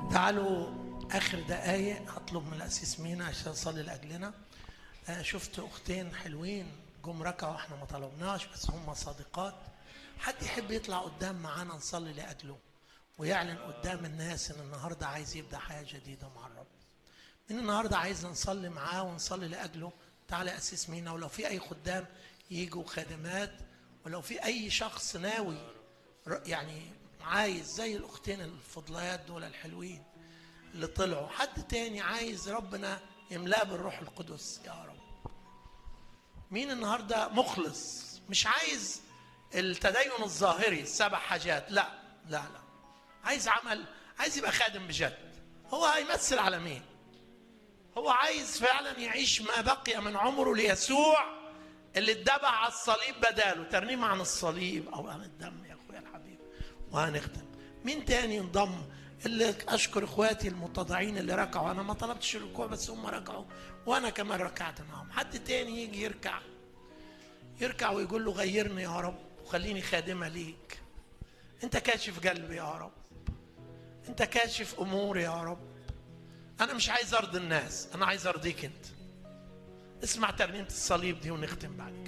تعالوا اخر دقايق هطلب من الاسيس مينا عشان يصلي لاجلنا آه، شفت اختين حلوين جم ركعوا احنا ما طلبناش بس هم صادقات حد يحب يطلع قدام معانا نصلي لاجله ويعلن قدام الناس ان النهارده عايز يبدا حياه جديده مع الرب من النهارده عايز نصلي معاه ونصلي لاجله تعالى اسيس مينا ولو في اي خدام يجوا خادمات ولو في اي شخص ناوي ر- يعني عايز زي الاختين الفضليات دول الحلوين اللي طلعوا حد تاني عايز ربنا يملاه بالروح القدس يا رب مين النهارده مخلص مش عايز التدين الظاهري السبع حاجات لا لا لا عايز عمل عايز يبقى خادم بجد هو هيمثل على مين هو عايز فعلا يعيش ما بقي من عمره ليسوع اللي اتدبع على الصليب بداله ترنيمة عن الصليب او عن الدم يا اخويا الحبيب وهنختم مين تاني ينضم اللي اشكر اخواتي المتضعين اللي ركعوا انا ما طلبتش الركوع بس هم ركعوا وانا كمان ركعت معاهم حد تاني يجي يركع يركع ويقول له غيرني يا رب وخليني خادمه ليك انت كاشف قلبي يا رب انت كاشف اموري يا رب انا مش عايز ارضي الناس انا عايز ارضيك انت اسمع ترنيمه الصليب دي ونختم بعد كده